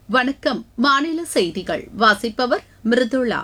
வணக்கம் மாநில செய்திகள் வாசிப்பவர் மிருதுளா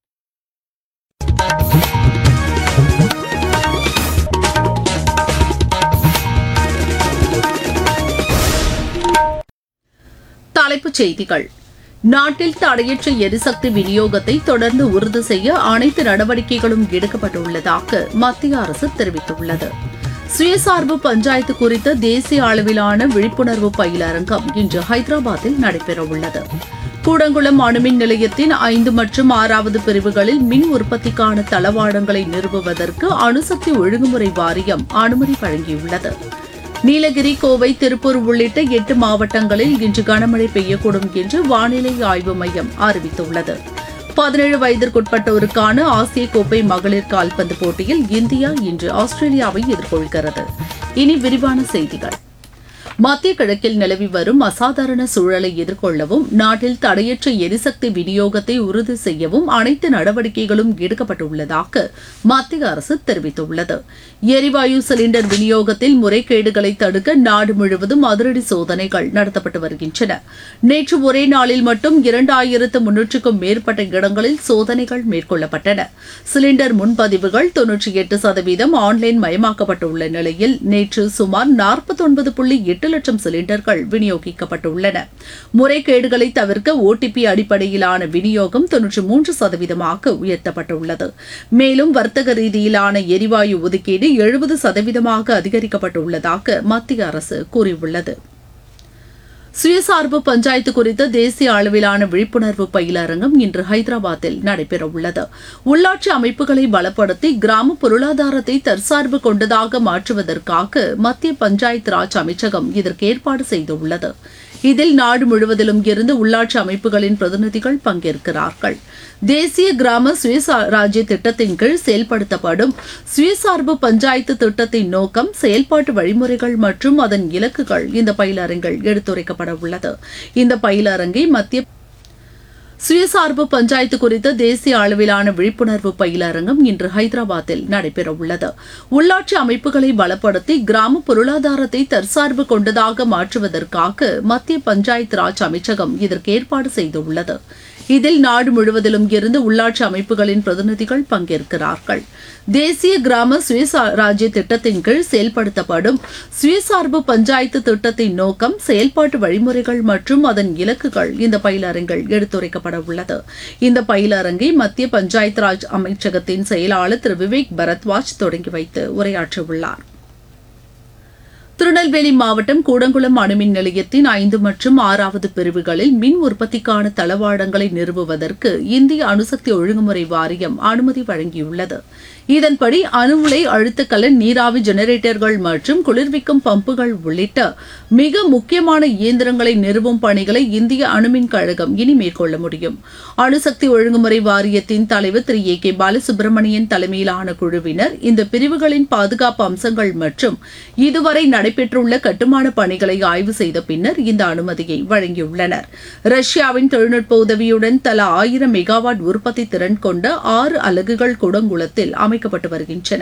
தலைப்புச் செய்திகள் நாட்டில் தடையற்ற எரிசக்தி விநியோகத்தை தொடர்ந்து உறுதி செய்ய அனைத்து நடவடிக்கைகளும் எடுக்கப்பட்டுள்ளதாக மத்திய அரசு தெரிவித்துள்ளது சுயசார்பு பஞ்சாயத்து குறித்த தேசிய அளவிலான விழிப்புணர்வு பயிலரங்கம் இன்று ஹைதராபாத்தில் நடைபெறவுள்ளது கூடங்குளம் அணுமின் நிலையத்தின் ஐந்து மற்றும் ஆறாவது பிரிவுகளில் மின் உற்பத்திக்கான தளவாடங்களை நிறுவுவதற்கு அணுசக்தி ஒழுங்குமுறை வாரியம் அனுமதி வழங்கியுள்ளது நீலகிரி கோவை திருப்பூர் உள்ளிட்ட எட்டு மாவட்டங்களில் இன்று கனமழை பெய்யக்கூடும் என்று வானிலை ஆய்வு மையம் அறிவித்துள்ளது பதினேழு வயதிற்குட்பட்டோருக்கான ஆசிய கோப்பை மகளிர் கால்பந்து போட்டியில் இந்தியா இன்று ஆஸ்திரேலியாவை எதிர்கொள்கிறது இனி விரிவான செய்திகள் மத்திய கிழக்கில் நிலவி வரும் அசாதாரண சூழலை எதிர்கொள்ளவும் நாட்டில் தடையற்ற எரிசக்தி விநியோகத்தை உறுதி செய்யவும் அனைத்து நடவடிக்கைகளும் எடுக்கப்பட்டுள்ளதாக மத்திய அரசு தெரிவித்துள்ளது எரிவாயு சிலிண்டர் விநியோகத்தில் முறைகேடுகளை தடுக்க நாடு முழுவதும் அதிரடி சோதனைகள் நடத்தப்பட்டு வருகின்றன நேற்று ஒரே நாளில் மட்டும் இரண்டாயிரத்து முன்னூற்றுக்கும் மேற்பட்ட இடங்களில் சோதனைகள் மேற்கொள்ளப்பட்டன சிலிண்டர் முன்பதிவுகள் தொன்னூற்றி எட்டு சதவீதம் ஆன்லைன் மயமாக்கப்பட்டுள்ள நிலையில் நேற்று சுமார் நாற்பத்தொன்பது புள்ளி எட்டு லட்சம் சிலிண்டர்கள் விநியோகிக்கப்பட்டுள்ளன முறைகேடுகளை தவிர்க்க ஓடிபி அடிப்படையிலான விநியோகம் தொன்னூற்றி மூன்று சதவீதமாக உயர்த்தப்பட்டுள்ளது மேலும் வர்த்தக ரீதியிலான எரிவாயு ஒதுக்கீடு எழுபது சதவீதமாக அதிகரிக்கப்பட்டுள்ளதாக மத்திய அரசு கூறியுள்ளது சுயசார்பு பஞ்சாயத்து குறித்த தேசிய அளவிலான விழிப்புணர்வு பயிலரங்கம் இன்று ஹைதராபாத்தில் நடைபெறவுள்ளது உள்ளாட்சி அமைப்புகளை பலப்படுத்தி கிராம பொருளாதாரத்தை தற்சார்பு கொண்டதாக மாற்றுவதற்காக மத்திய பஞ்சாயத்து ராஜ் அமைச்சகம் இதற்கு ஏற்பாடு செய்துள்ளது இதில் நாடு முழுவதிலும் இருந்து உள்ளாட்சி அமைப்புகளின் பிரதிநிதிகள் பங்கேற்கிறார்கள் தேசிய கிராம சுயராஜ்ய திட்டத்தின் கீழ் செயல்படுத்தப்படும் சுயசார்பு பஞ்சாயத்து திட்டத்தின் நோக்கம் செயல்பாட்டு வழிமுறைகள் மற்றும் அதன் இலக்குகள் இந்த பயிலரங்கில் எடுத்துரைக்கப்பட உள்ளது இந்த பயிலரங்கை மத்திய சுயசார்பு பஞ்சாயத்து குறித்த தேசிய அளவிலான விழிப்புணர்வு பயிலரங்கம் இன்று ஹைதராபாத்தில் நடைபெறவுள்ளது உள்ளாட்சி அமைப்புகளை பலப்படுத்தி கிராம பொருளாதாரத்தை தற்சார்பு கொண்டதாக மாற்றுவதற்காக மத்திய பஞ்சாயத்து ராஜ் அமைச்சகம் இதற்கு ஏற்பாடு செய்துள்ளது இதில் நாடு முழுவதிலும் இருந்து உள்ளாட்சி அமைப்புகளின் பிரதிநிதிகள் பங்கேற்கிறார்கள் தேசிய கிராம சுயராஜ்ய திட்டத்தின் கீழ் செயல்படுத்தப்படும் சுயசார்பு பஞ்சாயத்து திட்டத்தின் நோக்கம் செயல்பாட்டு வழிமுறைகள் மற்றும் அதன் இலக்குகள் இந்த பயிலரங்கில் எடுத்துரைக்கப்பட உள்ளது இந்த பயிலரங்கை மத்திய பஞ்சாயத்து ராஜ் அமைச்சகத்தின் செயலாளர் திரு விவேக் பரத்வாஜ் தொடங்கி வைத்து உரையாற்றவுள்ளார் திருநெல்வேலி மாவட்டம் கூடங்குளம் அணுமின் நிலையத்தின் ஐந்து மற்றும் ஆறாவது பிரிவுகளில் மின் உற்பத்திக்கான தளவாடங்களை நிறுவுவதற்கு இந்திய அணுசக்தி ஒழுங்குமுறை வாரியம் அனுமதி வழங்கியுள்ளது இதன்படி அணு உலை அழுத்தக்கலன் நீராவி ஜெனரேட்டர்கள் மற்றும் குளிர்விக்கும் பம்புகள் உள்ளிட்ட மிக முக்கியமான இயந்திரங்களை நிறுவும் பணிகளை இந்திய அணுமின் கழகம் இனி மேற்கொள்ள முடியும் அணுசக்தி ஒழுங்குமுறை வாரியத்தின் தலைவர் திரு ஏ கே பாலசுப்ரமணியன் தலைமையிலான குழுவினர் இந்த பிரிவுகளின் பாதுகாப்பு அம்சங்கள் மற்றும் இதுவரை நடைபெற்றுள்ள கட்டுமான பணிகளை ஆய்வு செய்த பின்னர் இந்த அனுமதியை வழங்கியுள்ளனர் ரஷ்யாவின் தொழில்நுட்ப உதவியுடன் தலா ஆயிரம் மெகாவாட் உற்பத்தி திறன் கொண்ட ஆறு அலகுகள் குடங்குளத்தில் அமைக்கப்பட்டு வருகின்றன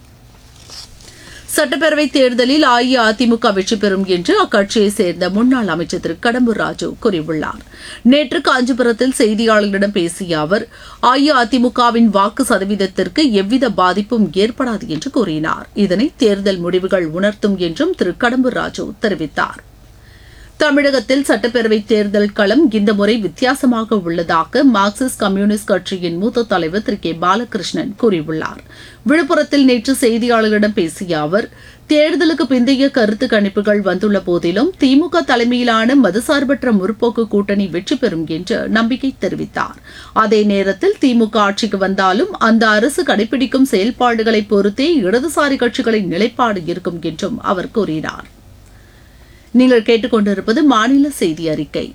சட்டப்பேரவை தேர்தலில் அஇஅதிமுக வெற்றி பெறும் என்று அக்கட்சியைச் சேர்ந்த முன்னாள் அமைச்சர் திரு கடம்பூர் ராஜு கூறியுள்ளார் நேற்று காஞ்சிபுரத்தில் செய்தியாளர்களிடம் பேசிய அவர் அஇஅதிமுகவின் வாக்கு சதவீதத்திற்கு எவ்வித பாதிப்பும் ஏற்படாது என்று கூறினார் இதனை தேர்தல் முடிவுகள் உணர்த்தும் என்றும் திரு கடம்பூர் ராஜு தெரிவித்தார் தமிழகத்தில் சட்டப்பேரவை தேர்தல் களம் இந்த முறை வித்தியாசமாக உள்ளதாக மார்க்சிஸ்ட் கம்யூனிஸ்ட் கட்சியின் மூத்த தலைவர் திரு கே பாலகிருஷ்ணன் கூறியுள்ளார் விழுப்புரத்தில் நேற்று செய்தியாளர்களிடம் பேசிய அவர் தேர்தலுக்கு பிந்தைய கருத்து கணிப்புகள் வந்துள்ள போதிலும் திமுக தலைமையிலான மதசார்பற்ற முற்போக்கு கூட்டணி வெற்றி பெறும் என்று நம்பிக்கை தெரிவித்தார் அதே நேரத்தில் திமுக ஆட்சிக்கு வந்தாலும் அந்த அரசு கடைபிடிக்கும் செயல்பாடுகளை பொறுத்தே இடதுசாரி கட்சிகளின் நிலைப்பாடு இருக்கும் என்றும் அவர் கூறினார் நீங்கள் கேட்டுக்கொண்டிருப்பது மாநில செய்தி அறிக்கை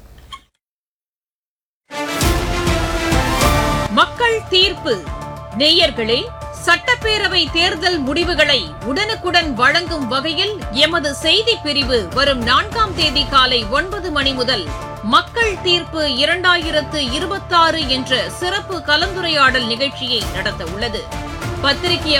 மக்கள் தீர்ப்பு நேயர்களே சட்டப்பேரவை தேர்தல் முடிவுகளை உடனுக்குடன் வழங்கும் வகையில் எமது செய்தி பிரிவு வரும் நான்காம் தேதி காலை ஒன்பது மணி முதல் மக்கள் தீர்ப்பு இரண்டாயிரத்து இருபத்தாறு என்ற சிறப்பு கலந்துரையாடல் நிகழ்ச்சியை நடத்த உள்ளது பத்திரிகை